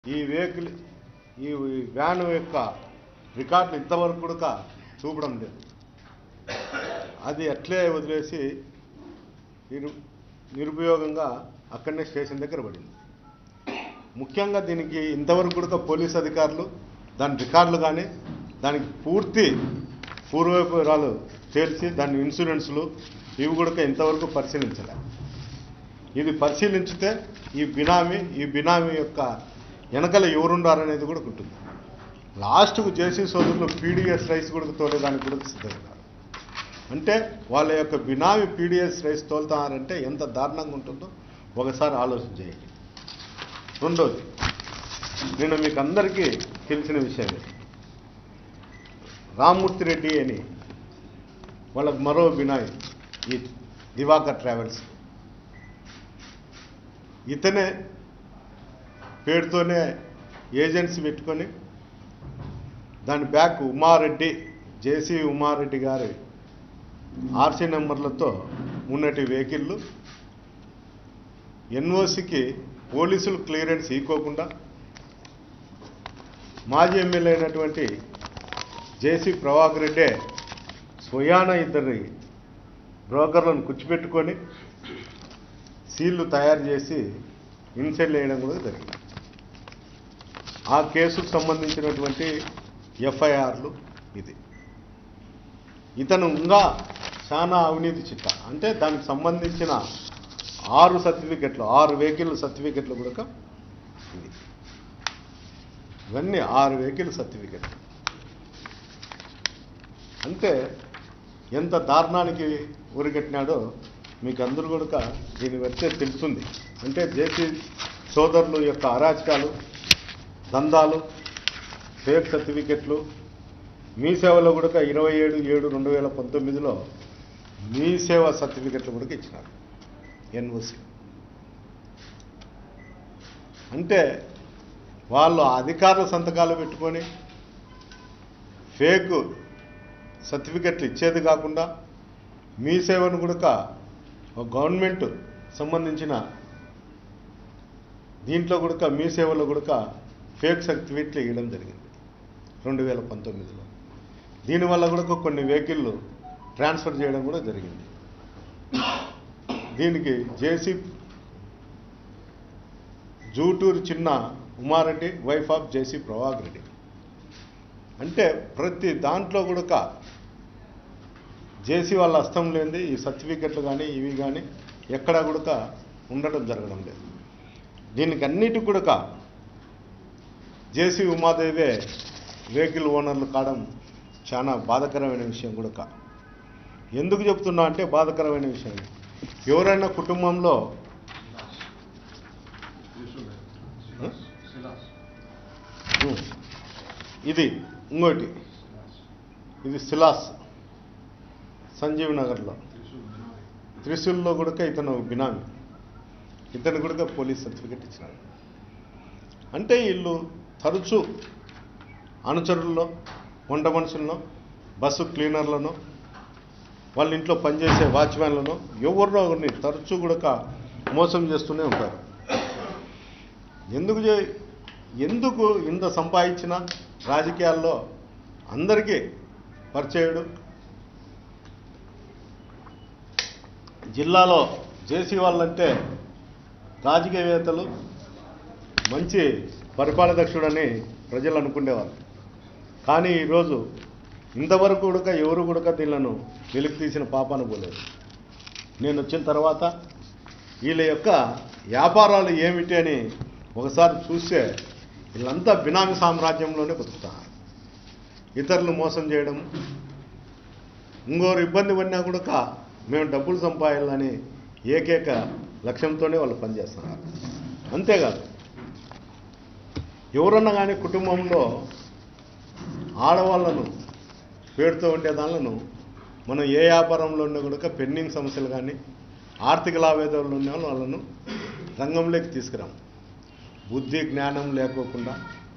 ఈ వెహికల్ ఈ వ్యాన్ యొక్క రికార్డులు ఇంతవరకు కూడా చూపడం లేదు అది అట్లే వదిలేసి నిరు నిరుపయోగంగా అక్కడనే స్టేషన్ దగ్గర పడింది ముఖ్యంగా దీనికి ఇంతవరకు కూడా పోలీస్ అధికారులు దాని రికార్డులు కానీ దానికి పూర్తి పూర్వపరాలు తేల్చి దాని ఇన్సూరెన్స్లు ఇవి కూడా ఇంతవరకు పరిశీలించలే ఇది పరిశీలించితే ఈ బినామీ ఈ బినామీ యొక్క వెనకల ఎవరుండారనేది కూడా ఉంటుంది లాస్ట్కు జేసీ సోదరులు పీడిఎస్ రైస్ కూడా తోలేదానికి కూడా సిద్ధపడ్డారు అంటే వాళ్ళ యొక్క బినామీ పీడిఎస్ రైస్ తోలుతున్నారంటే ఎంత దారుణంగా ఉంటుందో ఒకసారి ఆలోచన చేయండి రెండోది నేను మీకు అందరికీ తెలిసిన విషయమే రామ్మూర్తి రెడ్డి అని వాళ్ళకి మరో బినాయి ఈ దివాకర్ ట్రావెల్స్ ఇతనే పేరుతోనే ఏజెన్సీ పెట్టుకొని దాని బ్యాక్ ఉమారెడ్డి జేసీ ఉమారెడ్డి గారి ఆర్సీ నెంబర్లతో ఉన్నటి వెహికల్లు ఎన్ఓసికి పోలీసులు క్లియరెన్స్ ఇవ్వకుండా మాజీ ఎమ్మెల్యే అయినటువంటి జేసీ ప్రభాకర్ రెడ్డే స్వయాన ఇద్దరి బ్రోకర్లను కూర్చిపెట్టుకొని సీళ్లు తయారు చేసి ఇన్సెల్ వేయడం కూడా జరిగింది ఆ కేసుకు సంబంధించినటువంటి ఎఫ్ఐఆర్లు ఇది ఇతను ఇంకా చాలా అవినీతి చిట్ట అంటే దానికి సంబంధించిన ఆరు సర్టిఫికెట్లు ఆరు వెహికల్ సర్టిఫికెట్లు కూడా ఇది ఇవన్నీ ఆరు వెహికల్ సర్టిఫికెట్లు అంటే ఎంత దారుణానికి ఊరిగట్టినాడో మీకు అందరూ కూడా దీని వచ్చే తెలుస్తుంది అంటే జేసీ సోదరులు యొక్క అరాచకాలు దందాలు ఫేక్ సర్టిఫికెట్లు మీ సేవలో కూడా ఇరవై ఏడు ఏడు రెండు వేల పంతొమ్మిదిలో మీ సేవ సర్టిఫికెట్లు కూడా ఇచ్చినారు ఎన్ఓసి అంటే వాళ్ళు అధికారుల సంతకాలు పెట్టుకొని ఫేక్ సర్టిఫికెట్లు ఇచ్చేది కాకుండా మీ సేవను కూడా గవర్నమెంట్ సంబంధించిన దీంట్లో కూడా మీ సేవలో కూడా ఫేక్ సర్టిఫికెట్లు ఇవ్వడం జరిగింది రెండు వేల పంతొమ్మిదిలో దీనివల్ల కూడా కొన్ని వెహికల్లు ట్రాన్స్ఫర్ చేయడం కూడా జరిగింది దీనికి జేసీ జూటూరు చిన్న Umareddy wife of JC Prabhakar Reddy అంటే ప్రతి దాంట్లో కూడా జేసీ వాళ్ళ హస్తం లేనిది ఈ సర్టిఫికెట్లు కానీ ఇవి కానీ ఎక్కడా కూడా ఉండడం జరగడం లేదు దీనికి అన్నిటి కూడా జేసీ ఉమాదేవే వెహికల్ ఓనర్లు కావడం చాలా బాధకరమైన విషయం కూడా ఎందుకు చెప్తున్నా అంటే బాధకరమైన విషయం ఎవరైనా కుటుంబంలో ఉం. ఇది ఇంకోటి ఇది సిలాస్ సంజీవ్ నగర్లో త్రిశూల్లో కూడా ఇతను బినామీ ఇతను కూడా పోలీస్ సర్టిఫికెట్ ఇచ్చినాడు అంటే వీళ్ళు తరచూ అనుచరుల్లో వంట మనుషులను బస్సు క్లీనర్లను వాళ్ళ ఇంట్లో పనిచేసే వాచ్మ్యాన్లను ఎవరినో ఒకరిని తరచూ కూడా మోసం చేస్తూనే ఉంటారు ఎందుకు చే ఎందుకు ఇంత సంపాదించిన రాజకీయాల్లో అందరికీ పరిచయుడు జిల్లాలో జేసీ వాళ్ళంటే రాజకీయవేత్తలు మంచి పరిపాలదక్షుడని ప్రజలు అనుకునేవారు కానీ ఈరోజు ఇంతవరకు కూడా ఎవరు కూడా దీళ్ళను వెలికి తీసిన పాపాను పోలేదు నేను వచ్చిన తర్వాత వీళ్ళ యొక్క వ్యాపారాలు ఏమిటి అని ఒకసారి చూస్తే వీళ్ళంతా బినామీ సామ్రాజ్యంలోనే బతుకుతున్నారు ఇతరులు మోసం చేయడం ఇంకోరు ఇబ్బంది పడినా కూడా మేము డబ్బులు సంపాదాలని ఏకైక లక్ష్యంతోనే వాళ్ళు పనిచేస్తున్నారు అంతేకాదు ఎవరన్నా కానీ కుటుంబంలో ఆడవాళ్ళను పేరుతో ఉండే దానిలను మనం ఏ వ్యాపారంలో ఉన్నా కూడా పెండింగ్ సమస్యలు కానీ ఆర్థిక లావాదేవీలు ఉన్న వాళ్ళను రంగంలోకి తీసుకురాం బుద్ధి జ్ఞానం లేకోకుండా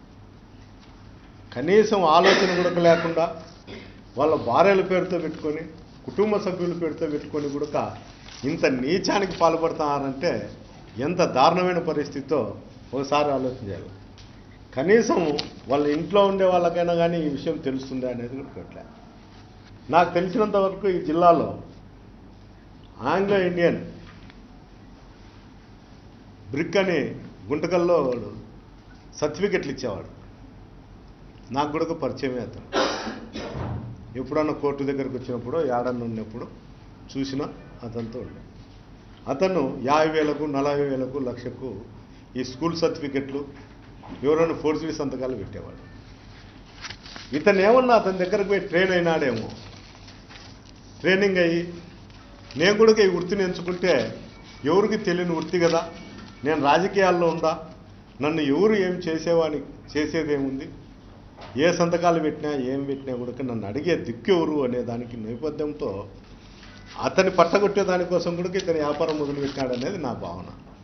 కనీసం ఆలోచన కూడా లేకుండా వాళ్ళ భార్యల పేరుతో పెట్టుకొని కుటుంబ సభ్యుల పేరుతో పెట్టుకొని కూడా ఇంత నీచానికి పాల్పడుతున్నారంటే ఎంత దారుణమైన పరిస్థితితో ఒకసారి ఆలోచన చేయాలి కనీసం వాళ్ళ ఇంట్లో ఉండే వాళ్ళకైనా కానీ ఈ విషయం తెలుస్తుంది అనేది కూడా పెట్టలే నాకు తెలిసినంత వరకు ఈ జిల్లాలో ఆంగ్లో ఇండియన్ బ్రిక్ అని గుంటకల్లో వాడు సర్టిఫికెట్లు ఇచ్చేవాడు నాకు కూడా ఒక పరిచయమే అతను ఎప్పుడన్నా కోర్టు దగ్గరకు వచ్చినప్పుడు ఏడన్నా ఉన్నప్పుడు చూసినా అతనితో ఉండే అతను యాభై వేలకు నలభై వేలకు లక్షకు ఈ స్కూల్ సర్టిఫికెట్లు ఎవరైనా ఫోర్జరీ సంతకాలు పెట్టేవాడు ఇతను ఏమన్నా అతని దగ్గరకు పోయి ట్రైన్ అయినాడేమో ట్రైనింగ్ అయ్యి నేను కూడా ఈ వృత్తిని ఎంచుకుంటే ఎవరికి తెలియని వృత్తి కదా నేను రాజకీయాల్లో ఉందా నన్ను ఎవరు ఏం చేసేవాని చేసేదేముంది ఏ సంతకాలు పెట్టినా ఏం పెట్టినా కూడా నన్ను అడిగే దిక్కు ఎవరు అనే దానికి నేపథ్యంతో అతన్ని పట్టగొట్టే దానికోసం కూడా ఇతని వ్యాపారం మొదలుపెట్టాడు అనేది నా భావన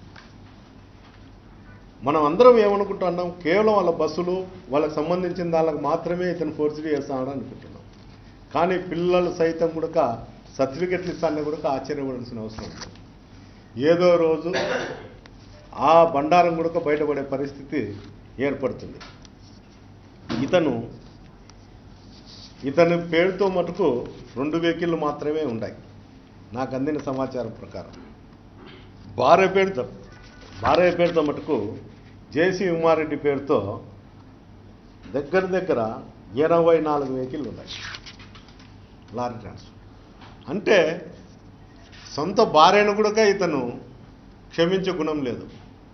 మనం అందరం ఏమనుకుంటున్నాం కేవలం వాళ్ళ బస్సులు వాళ్ళకి సంబంధించిన దానికి మాత్రమే ఇతను ఫోర్జరీ చేస్తాడని అనుకుంటున్నాం కానీ పిల్లలు సైతం కూడా సర్టిఫికెట్లు ఇస్తానని కూడా ఆశ్చర్యపడాల్సిన అవసరం ఉంది ఏదో రోజు ఆ బండారం కూడా బయటపడే పరిస్థితి ఏర్పడుతుంది ఇతను ఇతని పేరుతో మటుకు రెండు వెహికల్లు మాత్రమే ఉన్నాయి నాకు అందిన సమాచారం ప్రకారం భార్య పేరుతో భార్య పేరుతో మటుకు జేసీ ఉమారెడ్డి పేరుతో దగ్గర దగ్గర ఇరవై నాలుగు వెహికల్ ఉన్నాయి లారీ ట్రాన్స్ఫర్ అంటే సొంత భార్యను కూడా ఇతను క్షమించే గుణం లేదు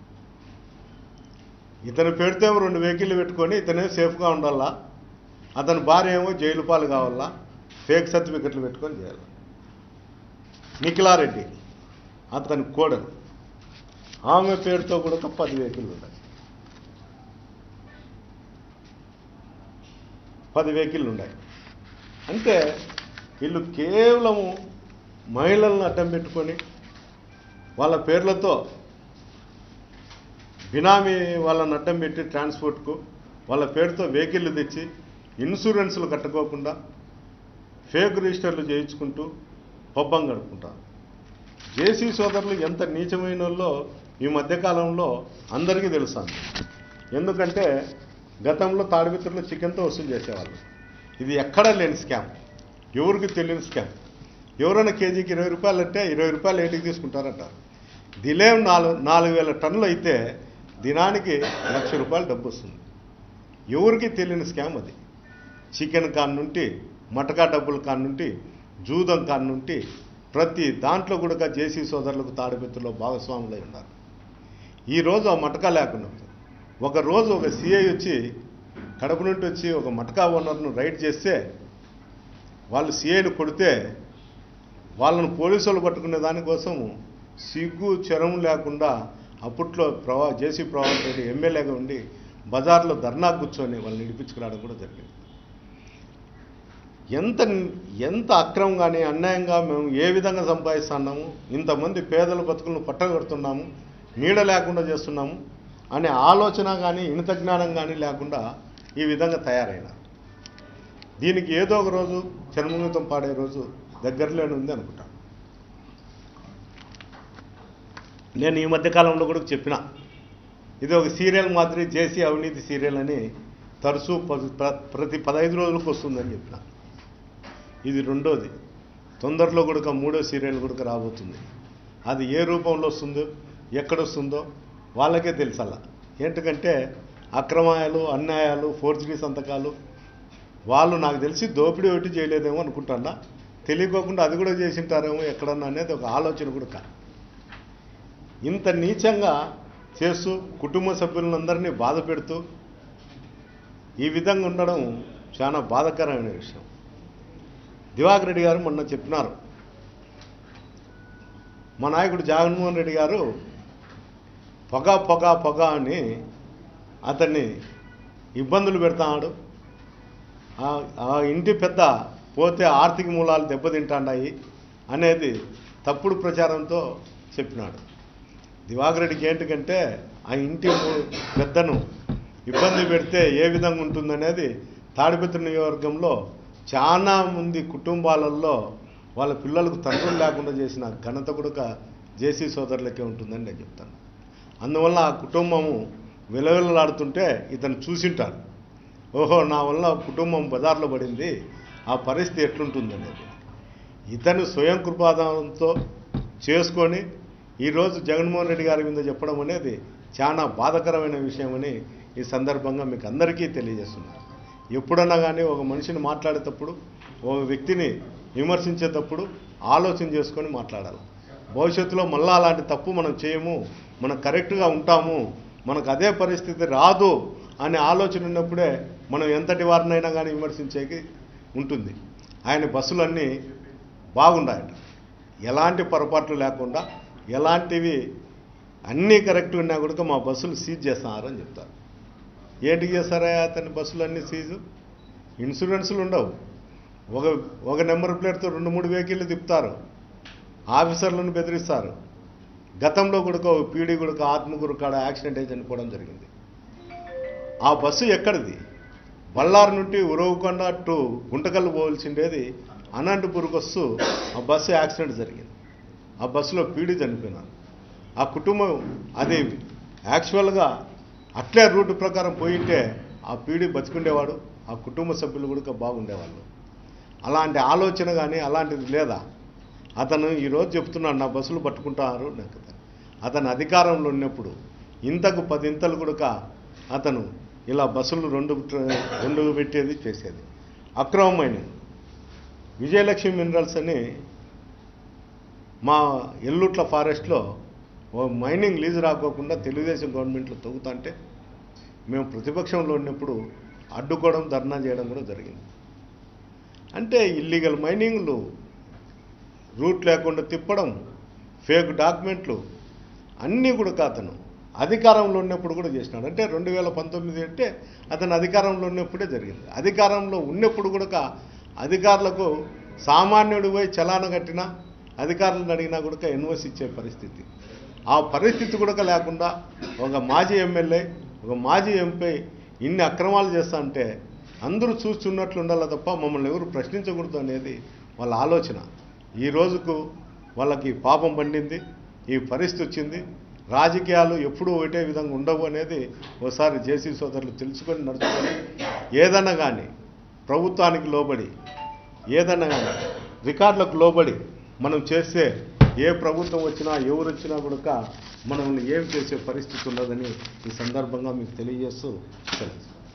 ఇతని పెడితే ఏమో రెండు వెహికల్ పెట్టుకొని ఇతనే సేఫ్గా ఉండాలా అతని భార్య ఏమో జైలు పాలు కావాలా ఫేక్ సర్టిఫికెట్లు పెట్టుకొని చేయాలి నిఖిలారెడ్డి అతని కోడలు ఆమె పేరుతో కూడా పది వెహికల్ ఉన్నాయి పది వెహికల్ ఉన్నాయి అంటే వీళ్ళు కేవలము మహిళలను అడ్డం పెట్టుకొని వాళ్ళ పేర్లతో బినామీ వాళ్ళని అడ్డం పెట్టి ట్రాన్స్పోర్ట్కు వాళ్ళ పేరుతో వెహికల్ తెచ్చి ఇన్సూరెన్స్లు కట్టుకోకుండా ఫేక్ రిజిస్టర్లు చేయించుకుంటూ పబ్బం గడుపుకుంటారు జేసీ సోదరులు ఎంత నీచమైన వాళ్ళో ఈ మధ్యకాలంలో అందరికీ తెలుస్తుంది ఎందుకంటే గతంలో తాడిమిత్రులు చికెన్తో వసూలు చేసేవాళ్ళు ఇది ఎక్కడా లేని స్కామ్ ఎవరికి తెలియని స్కామ్ ఎవరైనా కేజీకి ఇరవై రూపాయలు అంటే ఇరవై రూపాయలు ఏంటికి తీసుకుంటారంట దిలేం నాలుగు నాలుగు వేల టన్నులు అయితే దినానికి లక్ష రూపాయలు డబ్బు వస్తుంది ఎవరికి తెలియని స్కామ్ అది చికెన్ కాన్ నుండి మటకా డబ్బుల కాన్ నుండి జూదం కాన్ నుండి ప్రతి దాంట్లో కూడా జేసీ సోదరులకు తాడిపెత్తులో భాగస్వాములై ఉన్నారు ఈరోజు ఆ మటకా లేకుండా ఉంది. ఒక రోజు ఒక సిఐ వచ్చి కడప నుండి వచ్చి ఒక మటకా ఓనర్ను రైడ్ చేస్తే వాళ్ళు సిఐని కొడితే వాళ్ళను పోలీసు వాళ్ళు పట్టుకునే దానికోసం సిగ్గు చెరం లేకుండా అప్పట్లో ప్రభా జేసీ ప్రభావం రెడ్డి ఎమ్మెల్యేగా ఉండి బజార్లో ధర్నా కూర్చొని వాళ్ళని ఇడిపించుకురావడం కూడా జరిగింది ఎంత ఎంత అక్రమంగానే అన్యాయంగా మేము ఏ విధంగా సంపాదిస్తున్నాము ఇంతమంది పేదల బతుకులను పట్టగొడుతున్నాము నీడ లేకుండా చేస్తున్నాము అనే ఆలోచన కానీ ఇంత జ్ఞానం కానీ లేకుండా ఈ విధంగా తయారైనారు దీనికి ఏదో ఒక రోజు చర్మగీతం పాడే రోజు దగ్గరలోనే ఉంది అనుకుంటా నేను ఈ మధ్య కాలంలో కూడా చెప్పిన ఇది ఒక సీరియల్ మాదిరి జేసీ అవినీతి సీరియల్ అని తరచూ ప- ప్ర- ప్రతి పదహైదు రోజులకు వస్తుందని చెప్పిన ఇది రెండోది తొందరలో కూడా మూడో సీరియల్ కూడా రాబోతుంది అది ఏ రూపంలో వస్తుందో ఎక్కడొస్తుందో వాళ్ళకే తెలుసల్లా ఏంటంటే అక్రమాయాలు అన్యాయాలు ఫోర్జరీ సంతకాలు వాళ్ళు నాకు తెలిసి దోపిడీ ఒకటి చేయలేదేమో అనుకుంటున్నా తెలియకోకుండా అది కూడా చేసింటారేమో ఎక్కడన్నా అనేది ఒక ఆలోచన కూడా కాదు ఇంత నీచంగా చేస్తూ కుటుంబ సభ్యులందరినీ బాధ పెడుతూ ఈ విధంగా ఉండడం చాలా బాధాకరమైన విషయం దివాకర్ రెడ్డి గారు మొన్న చెప్పినారు మా నాయకుడు జగన్మోహన్ రెడ్డి గారు పొగ పొగ పొగ అని అతన్ని ఇబ్బందులు పెడతాడు ఆ- ఆ ఇంటి పెద్ద పోతే ఆర్థిక మూలాలు దెబ్బతింటాయి అనేది తప్పుడు ప్రచారంతో చెప్పినాడు దివాకర్ రెడ్డికి ఏంటికంటే ఆ ఇంటి ము- పెద్దను ఇబ్బంది పెడితే ఏ విధంగా ఉంటుందనేది తాడిపత్రి నియోజకవర్గంలో చాలా మంది కుటుంబాలలో వాళ్ళ పిల్లలకు తండ్రులు లేకుండా చేసిన ఘనత కూడా జేసీ సోదరులకే ఉంటుందని నేను చెప్తాను అందువల్ల ఆ కుటుంబము విలవిలలాడుతుంటే ఇతను చూసింటాడు ఓహో నా వల్ల కుటుంబం బజార్లో పడింది ఆ పరిస్థితి ఎట్లుంటుందనేది ఇతను స్వయం కృపాదానంతో చేసుకొని ఈరోజు జగన్మోహన్ రెడ్డి గారి మీద చెప్పడం అనేది చాలా బాధకరమైన విషయమని ఈ సందర్భంగా మీకు అందరికీ తెలియజేస్తున్నాను ఎప్పుడన్నా కానీ ఒక మనిషిని మాట్లాడేటప్పుడు ఒక వ్యక్తిని విమర్శించేటప్పుడు ఆలోచన చేసుకొని మాట్లాడాలి భవిష్యత్తులో మళ్ళా అలాంటి తప్పు మనం చేయము మనం కరెక్ట్గా ఉంటాము మనకు అదే పరిస్థితి రాదు అనే ఆలోచన ఉన్నప్పుడే మనం ఎంతటి వారినైనా కానీ విమర్శించేకి ఉంటుంది ఆయన బస్సులన్నీ బాగున్నాయట ఎలాంటి పొరపాట్లు లేకుండా ఎలాంటివి అన్నీ కరెక్ట్ ఉన్నా కూడా మా బస్సులు సీజ్ చేస్తున్నారని చెప్తారు ఏంటి చేస్తారా అతని బస్సులు అన్నీ సీజు ఇన్సూరెన్సులు ఉండవు ఒక ఒక నెంబర్ ప్లేట్తో రెండు మూడు వెహికల్లు తిప్పుతారు ఆఫీసర్లను బెదిరిస్తారు గతంలో కూడా ఒక పీడీ కూడా ఆత్మగురు కాడ యాక్సిడెంట్ అయి చనిపోవడం జరిగింది ఆ బస్సు ఎక్కడిది బళ్ళారు నుండి ఉరవకొండ టు గుంటకల్లు పోవలసిండేది అనంతపురకు వస్తూ ఆ బస్సు యాక్సిడెంట్ జరిగింది ఆ బస్సులో పీడీ చనిపోయినారు ఆ కుటుంబం అది యాక్చువల్గా అట్లే రూట్ ప్రకారం పోయింటే ఆ పీడీ బతికుండేవాడు ఆ కుటుంబ సభ్యులు కూడా బాగుండేవాళ్ళు అలాంటి ఆలోచన కానీ అలాంటిది లేదా అతను ఈరోజు చెప్తున్నాడు నా బస్సులు పట్టుకుంటారు నాకు అతను అధికారంలో ఉన్నప్పుడు ఇంతకు పదింతలు కూడా అతను ఇలా బస్సులు రెండు రెండు పెట్టేది చేసేది అక్రమమైన విజయలక్ష్మి మినరల్స్ అని మా ఎల్లుట్ల ఫారెస్ట్లో ఓ మైనింగ్ లీజు రాకోకుండా తెలుగుదేశం గవర్నమెంట్లో తవ్వుతుంటే మేము ప్రతిపక్షంలో ఉన్నప్పుడు అడ్డుకోవడం ధర్నా చేయడం కూడా జరిగింది అంటే ఇల్లీగల్ మైనింగ్లు రూట్ లేకుండా తిప్పడం ఫేక్ డాక్యుమెంట్లు అన్నీ కూడా అతను అధికారంలో ఉన్నప్పుడు కూడా చేసినాడు అంటే రెండు వేల పంతొమ్మిది అంటే అతను అధికారంలో ఉన్నప్పుడే జరిగింది అధికారంలో ఉన్నప్పుడు కూడా అధికారులకు సామాన్యుడు పోయి చలాన కట్టినా అధికారులను అడిగినా కూడా ఎన్ఓసి ఇచ్చే పరిస్థితి ఆ పరిస్థితి కూడా లేకుండా ఒక మాజీ ఎమ్మెల్యే ఒక మాజీ ఎంపీ ఇన్ని అక్రమాలు చేస్తా అంటే అందరూ చూస్తున్నట్లు ఉండాలి తప్ప మమ్మల్ని ఎవరు ప్రశ్నించకూడదు అనేది వాళ్ళ ఆలోచన ఈ రోజుకు వాళ్ళకి పాపం పండింది ఈ పరిస్థితి వచ్చింది రాజకీయాలు ఎప్పుడూ ఒకటే విధంగా ఉండవు అనేది ఒకసారి జేసీ సోదరులు తెలుసుకొని నడుచుకొని ఏదన్నా కానీ ప్రభుత్వానికి లోబడి ఏదన్నా కానీ రికార్డులకు లోబడి మనం చేస్తే ఏ ప్రభుత్వం వచ్చినా ఎవరు వచ్చినా కూడా మనల్ని ఏం చేసే పరిస్థితి ఉండదని ఈ సందర్భంగా మీకు తెలియజేస్తూ సెలవు